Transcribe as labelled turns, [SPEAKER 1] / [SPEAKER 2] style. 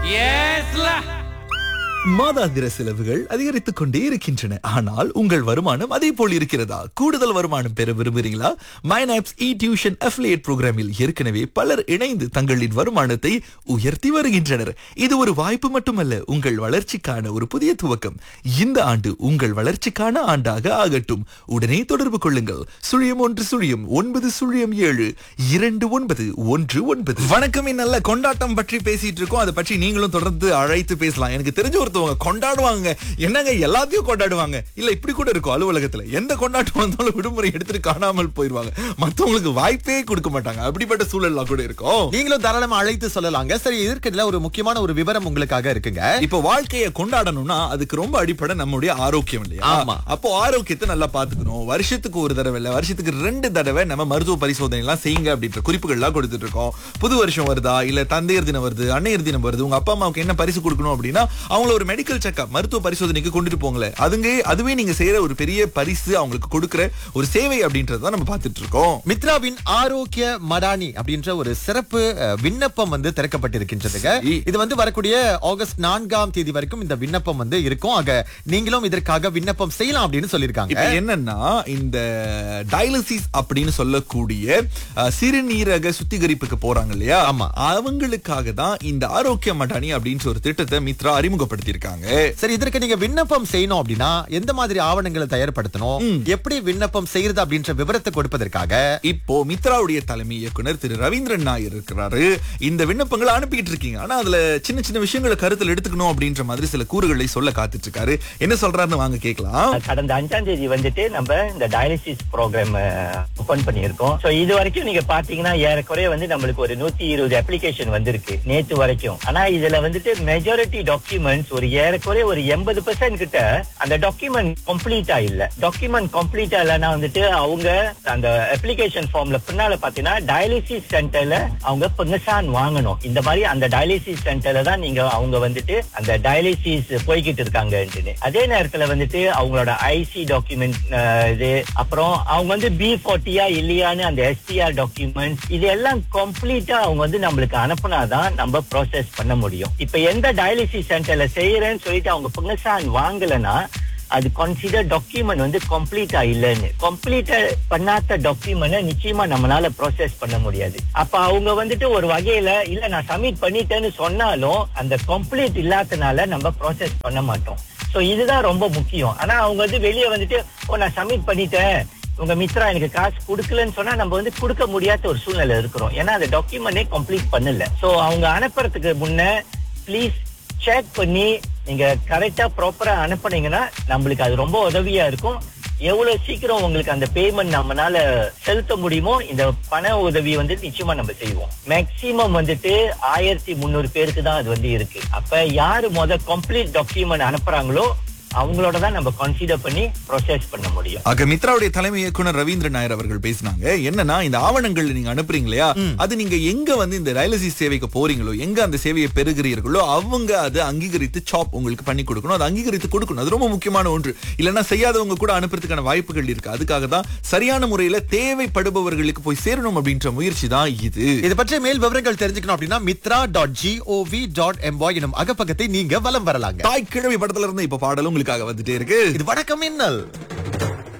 [SPEAKER 1] ஏஸ்ல
[SPEAKER 2] மாதாந்திர செலவுகள் அதிகரித்துக் கொண்டே இருக்கின்றன ஆனால் உங்கள் வருமானம் அதே போல் இருக்கிறதா கூடுதல் வருமானம் பெற விரும்புகிறீங்களா மைனாப்ஸ் இ டியூஷன் அஃபிலியேட் புரோகிராமில் ஏற்கனவே பலர் இணைந்து தங்களின் வருமானத்தை உயர்த்தி வருகின்றனர் இது ஒரு வாய்ப்பு மட்டுமல்ல உங்கள் வளர்ச்சிக்கான ஒரு புதிய துவக்கம் இந்த ஆண்டு உங்கள் வளர்ச்சிக்கான ஆண்டாக ஆகட்டும் உடனே தொடர்பு கொள்ளுங்கள் சுழியம் ஒன்று சுழியம் ஒன்பது சுழியம் ஏழு இரண்டு ஒன்பது ஒன்று ஒன்பது வணக்கம் நல்ல கொண்டாட்டம் பற்றி பேசிட்டு இருக்கோம் அதை பற்றி நீங்களும் தொடர்ந்து அழைத்து பேசலாம் எனக்கு தெரிஞ்ச ஒருத்தவங்க கொண்டாடுவாங்க என்னங்க எல்லாத்தையும் கொண்டாடுவாங்க இல்ல இப்படி கூட இருக்கும் அலுவலகத்துல எந்த கொண்டாட்டம் வந்தாலும் விடுமுறை எடுத்துட்டு காணாமல் போயிருவாங்க மத்தவங்களுக்கு வாய்ப்பே கொடுக்க மாட்டாங்க அப்படிப்பட்ட சூழல்லாம் கூட இருக்கும்
[SPEAKER 3] நீங்களும் தாராளமா அழைத்து சொல்லலாங்க சரி இதற்கிடையில ஒரு முக்கியமான ஒரு விவரம் உங்களுக்காக இருக்குங்க
[SPEAKER 2] இப்ப வாழ்க்கையை கொண்டாடணும்னா அதுக்கு ரொம்ப அடிப்படை நம்முடைய ஆரோக்கியம் இல்லையா
[SPEAKER 3] ஆமா.
[SPEAKER 2] அப்போ ஆரோக்கியத்தை நல்லா பாத்துக்கணும் வருஷத்துக்கு ஒரு தடவை இல்ல வருஷத்துக்கு ரெண்டு தடவை நம்ம மருத்துவ பரிசோதனை எல்லாம் செய்யுங்க அப்படின்ற குறிப்புகள் எல்லாம் கொடுத்துட்டு இருக்கோம் புது வருஷம் வருதா இல்ல தந்தையர் தினம் வருது அன்னையர் தினம் வருது உங்க அப்பா அம்மாவுக்கு என்ன பரிசு கொடுக்கணும் அப்படின்னா அவங்கள ஒரு மெடிக்கல் செக்அப் மருத்துவ பரிசோதனைக்கு கொண்டுட்டு போங்களேன் அதுங்க அதுவே நீங்க செய்யற ஒரு பெரிய பரிசு அவங்களுக்கு கொடுக்கிற ஒரு சேவை அப்படின்றத நம்ம பார்த்துட்டு இருக்கோம்
[SPEAKER 3] மித்ராவின் ஆரோக்கிய மடானி அப்படின்ற ஒரு சிறப்பு அஹ், விண்ணப்பம் வந்து திறக்கப்பட்டிருக்கின்றதுங்க
[SPEAKER 2] சரி.
[SPEAKER 3] இது வந்து வரக்கூடிய ஆகஸ்ட் நான்காம் தேதி வரைக்கும் இந்த விண்ணப்பம் வந்து இருக்கும் ஆக நீங்களும் இதற்காக விண்ணப்பம் செய்யலாம் அப்படின்னு சொல்லியிருக்காங்க
[SPEAKER 2] இப்ப என்னன்னா இந்த டயாலிசிஸ் அப்படின்னு சொல்லக்கூடிய அஹ், சிறுநீரக சுத்திகரிப்புக்கு போறாங்க இல்லையா
[SPEAKER 3] ஆமா.
[SPEAKER 2] அவங்களுக்காக தான் இந்த ஆரோக்கிய மடானி அப்படின்ற ஒரு திட்டத்தை மித்ரா அறிமுகப்படுத்தி இருக்காங்க
[SPEAKER 3] சரி இதற்கு நீங்க விண்ணப்பம் செய்யணும் அப்படின்னா எந்த மாதிரி ஆவணங்களை தயார்படுத்தணும் எப்படி விண்ணப்பம் செய்யறது அப்படின்ற விவரத்தை கொடுப்பதற்காக
[SPEAKER 2] இப்போ மித்ராவுடைய தலைமை இயக்குனர் திரு ரவீந்திரன் நாயர் இருக்கிறாரு இந்த விண்ணப்பங்களை அனுப்பிட்டு இருக்கீங்க ஆனா அதுல சின்ன சின்ன விஷயங்களை கருத்தில் எடுத்துக்கணும் அப்படின்ற மாதிரி சில கூறுகளை சொல்ல காத்துட்டு இருக்காரு என்ன சொல்றாருன்னு வாங்க கேட்கலாம்
[SPEAKER 4] கடந்த அஞ்சாம் தேதி வந்துட்டு நம்ம இந்த டயாலிசிஸ் ப்ரோக்ராம் ஓபன் பண்ணியிருக்கோம் சோ இது வரைக்கும் நீங்க பாத்தீங்கன்னா ஏறக்குறைய வந்து நம்மளுக்கு ஒரு நூத்தி இருபது அப்ளிகேஷன் வந்திருக்கு நேத்து வரைக்கும் ஆனா இதுல வந்துட்டு மெஜாரிட்டி டாக்குமெண்ட்ஸ் ஒரு ஏறக்குறைய ஒரு எண்பது பெர்சென்ட் கிட்ட அந்த டாக்குமெண்ட் கம்ப்ளீட்டா இல்ல டாக்குமெண்ட் கம்ப்ளீட்டா இல்லைன்னா வந்துட்டு அவங்க அந்த அப்ளிகேஷன் ஃபார்ம்ல பின்னால பாத்தீங்கன்னா டயாலிசிஸ் சென்டர்ல அவங்க பெங்கசான் வாங்கணும் இந்த மாதிரி அந்த டயாலிசிஸ் சென்டர்ல தான் நீங்க அவங்க வந்துட்டு அந்த டயாலிசிஸ் போய்கிட்டு இருக்காங்க அதே நேரத்துல வந்துட்டு அவங்களோட ஐசி டாக்குமெண்ட் இது அப்புறம் அவங்க வந்து பி ஃபார்ட்டியா இல்லையான்னு அந்த எஸ்டிஆர் டாக்குமெண்ட் இது எல்லாம் கம்ப்ளீட்டா அவங்க வந்து நம்மளுக்கு அனுப்புனாதான் நம்ம ப்ராசஸ் பண்ண முடியும் இப்ப எந்த டயாலிசிஸ் சென்டர்ல செய்யறேன்னு சொல்லிட்டு அவங்க பெங்கசான் வாங்கலைன்னா அது கன்சிடர் டாக்குமெண்ட் வந்து கம்ப்ளீட்டா இல்லைன்னு கம்ப்ளீட்டா பண்ணாத டாக்குமெண்ட் நிச்சயமா நம்மளால ப்ராசஸ் பண்ண முடியாது அப்ப அவங்க வந்துட்டு ஒரு வகையில இல்ல நான் சப்மிட் பண்ணிட்டேன்னு சொன்னாலும் அந்த கம்ப்ளீட் இல்லாதனால நம்ம ப்ராசஸ் பண்ண மாட்டோம் சோ இதுதான் ரொம்ப முக்கியம் ஆனா அவங்க வந்து வெளியே வந்துட்டு ஓ நான் சப்மிட் பண்ணிட்டேன் உங்க மித்ரா எனக்கு காசு கொடுக்கலன்னு சொன்னா நம்ம வந்து கொடுக்க முடியாத ஒரு சூழ்நிலை இருக்கிறோம் ஏன்னா அந்த டாக்குமெண்டே கம்ப்ளீட் பண்ணல சோ அவங்க அனுப்புறதுக்கு முன்ன ப்ளீஸ் செக் பண்ணி நீங்க கரெக்டா ப்ராப்பரா அனுப்புனீங்கன்னா நம்மளுக்கு அது ரொம்ப உதவியா இருக்கும் எவ்வளவு சீக்கிரம் உங்களுக்கு அந்த பேமெண்ட் நம்மனால செலுத்த முடியுமோ இந்த பண உதவி வந்து நிச்சயமா நம்ம செய்வோம் மேக்சிமம் வந்துட்டு ஆயிரத்தி முந்நூறு பேருக்கு தான் அது வந்து இருக்கு அப்ப யாரு முத கம்ப்ளீட் டாக்குமெண்ட் அனுப்புறாங்களோ அவங்களோட தான் நம்ம கன்சிடர் பண்ணி ப்ரொசஸ் பண்ண முடியும்
[SPEAKER 2] ஆக மித்ராவுடைய தலைமை இயக்குனர் ரவீந்திரன் நாயர் அவர்கள் பேசினாங்க என்னன்னா இந்த ஆவணங்கள் நீங்க அனுப்புறீங்க இல்லையா அது நீங்க எங்க வந்து இந்த டயாலிசிஸ் சேவைக்கு போறீங்களோ எங்க அந்த சேவையை பெறுகிறீர்களோ அவங்க அதை அங்கீகரித்து சாப் உங்களுக்கு பண்ணி கொடுக்கணும் அதை அங்கீகரித்து கொடுக்கணும் அது ரொம்ப முக்கியமான ஒன்று இல்லைன்னா செய்யாதவங்க கூட அனுப்புறதுக்கான வாய்ப்புகள் இருக்கு அதுக்காக தான் சரியான முறையில தேவைப்படுபவர்களுக்கு போய் சேரணும் அப்படின்ற முயற்சி தான் இது
[SPEAKER 3] இது பற்றிய மேல் விவரங்கள் தெரிஞ்சுக்கணும் அப்படின்னா மித்ரா டாட் ஜிஓவி டாட் எம்பாய் எனும் அகப்பக்கத்தை நீங்க வலம் வரலாங்க
[SPEAKER 2] தாய் கிழவி படத்துல இருந்து இப்ப பாடல் உங்களுக்காக வந்துட்டே இருக்கு
[SPEAKER 3] இது வணக்கம் மின்னல்